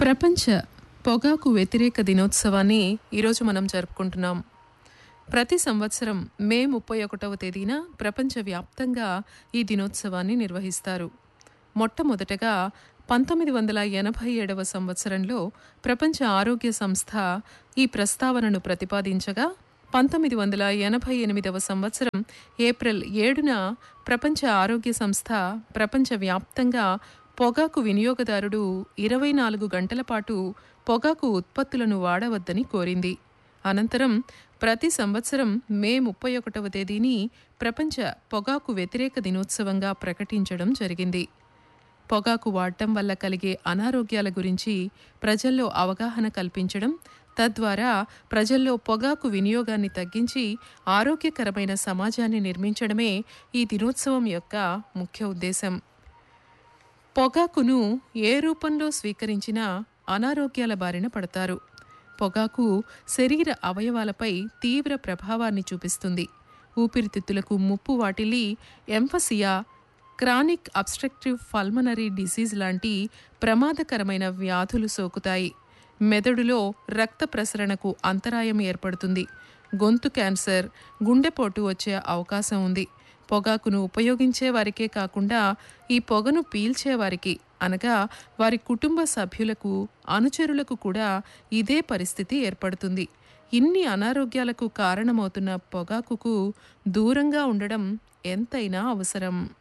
ప్రపంచ పొగాకు వ్యతిరేక దినోత్సవాన్ని ఈరోజు మనం జరుపుకుంటున్నాం ప్రతి సంవత్సరం మే ముప్పై ఒకటవ తేదీన ప్రపంచవ్యాప్తంగా ఈ దినోత్సవాన్ని నిర్వహిస్తారు మొట్టమొదటగా పంతొమ్మిది వందల ఎనభై ఏడవ సంవత్సరంలో ప్రపంచ ఆరోగ్య సంస్థ ఈ ప్రస్తావనను ప్రతిపాదించగా పంతొమ్మిది వందల ఎనభై ఎనిమిదవ సంవత్సరం ఏప్రిల్ ఏడున ప్రపంచ ఆరోగ్య సంస్థ ప్రపంచవ్యాప్తంగా పొగాకు వినియోగదారుడు ఇరవై నాలుగు గంటల పాటు పొగాకు ఉత్పత్తులను వాడవద్దని కోరింది అనంతరం ప్రతి సంవత్సరం మే ముప్పై ఒకటవ తేదీని ప్రపంచ పొగాకు వ్యతిరేక దినోత్సవంగా ప్రకటించడం జరిగింది పొగాకు వాడటం వల్ల కలిగే అనారోగ్యాల గురించి ప్రజల్లో అవగాహన కల్పించడం తద్వారా ప్రజల్లో పొగాకు వినియోగాన్ని తగ్గించి ఆరోగ్యకరమైన సమాజాన్ని నిర్మించడమే ఈ దినోత్సవం యొక్క ముఖ్య ఉద్దేశం పొగాకును ఏ రూపంలో స్వీకరించినా అనారోగ్యాల బారిన పడతారు పొగాకు శరీర అవయవాలపై తీవ్ర ప్రభావాన్ని చూపిస్తుంది ఊపిరితిత్తులకు ముప్పు వాటిల్లి emphysema chronic obstructive pulmonary disease లాంటి ప్రమాదకరమైన వ్యాధులు సోకుతాయి మెదడులో రక్త ప్రసరణకు అంతరాయం ఏర్పడుతుంది గొంతు క్యాన్సర్ గుండెపోటు వచ్చే అవకాశం ఉంది పొగాకును ఉపయోగించే వారికే కాకుండా ఈ పొగను పీల్చే వారికి అనగా వారి కుటుంబ సభ్యులకు అనుచరులకు కూడా ఇదే పరిస్థితి ఏర్పడుతుంది ఇన్ని అనారోగ్యాలకు కారణమవుతున్న పొగాకుకు దూరంగా ఉండడం ఎంతైనా అవసరం